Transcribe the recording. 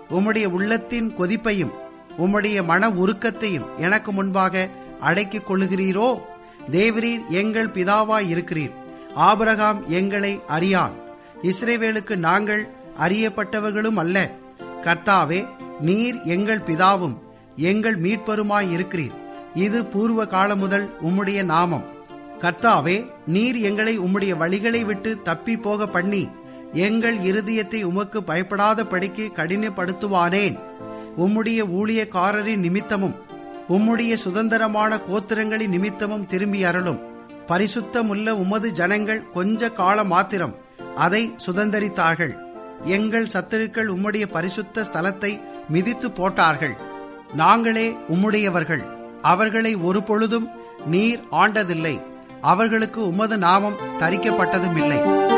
உம்முடைய உள்ளத்தின் கொதிப்பையும் உம்முடைய மன உருக்கத்தையும் எனக்கு முன்பாக அடக்கிக் கொள்ளுகிறீரோ தேவரீர் எங்கள் பிதாவாய் இருக்கிறீர் ஆபிரகாம் எங்களை அறியான் இஸ்ரேவேலுக்கு நாங்கள் அறியப்பட்டவர்களும் அல்ல கர்த்தாவே நீர் எங்கள் பிதாவும் எங்கள் மீட்பருமாய் இருக்கிறீர் இது பூர்வ காலம் முதல் உம்முடைய நாமம் கர்த்தாவே நீர் எங்களை உம்முடைய வழிகளை விட்டு தப்பி போக பண்ணி எங்கள் இருதயத்தை உமக்கு பயப்படாத படிக்கு கடினப்படுத்துவானேன் உம்முடைய ஊழியக்காரரின் நிமித்தமும் உம்முடைய சுதந்திரமான கோத்திரங்களின் நிமித்தமும் திரும்பி அருளும் பரிசுத்தமுள்ள உமது ஜனங்கள் கொஞ்ச கால மாத்திரம் அதை சுதந்தரித்தார்கள் எங்கள் சத்துருக்கள் உம்முடைய பரிசுத்த ஸ்தலத்தை மிதித்து போட்டார்கள் நாங்களே உம்முடையவர்கள் அவர்களை ஒரு பொழுதும் நீர் ஆண்டதில்லை அவர்களுக்கு உமது நாமம் தரிக்கப்பட்டதும் இல்லை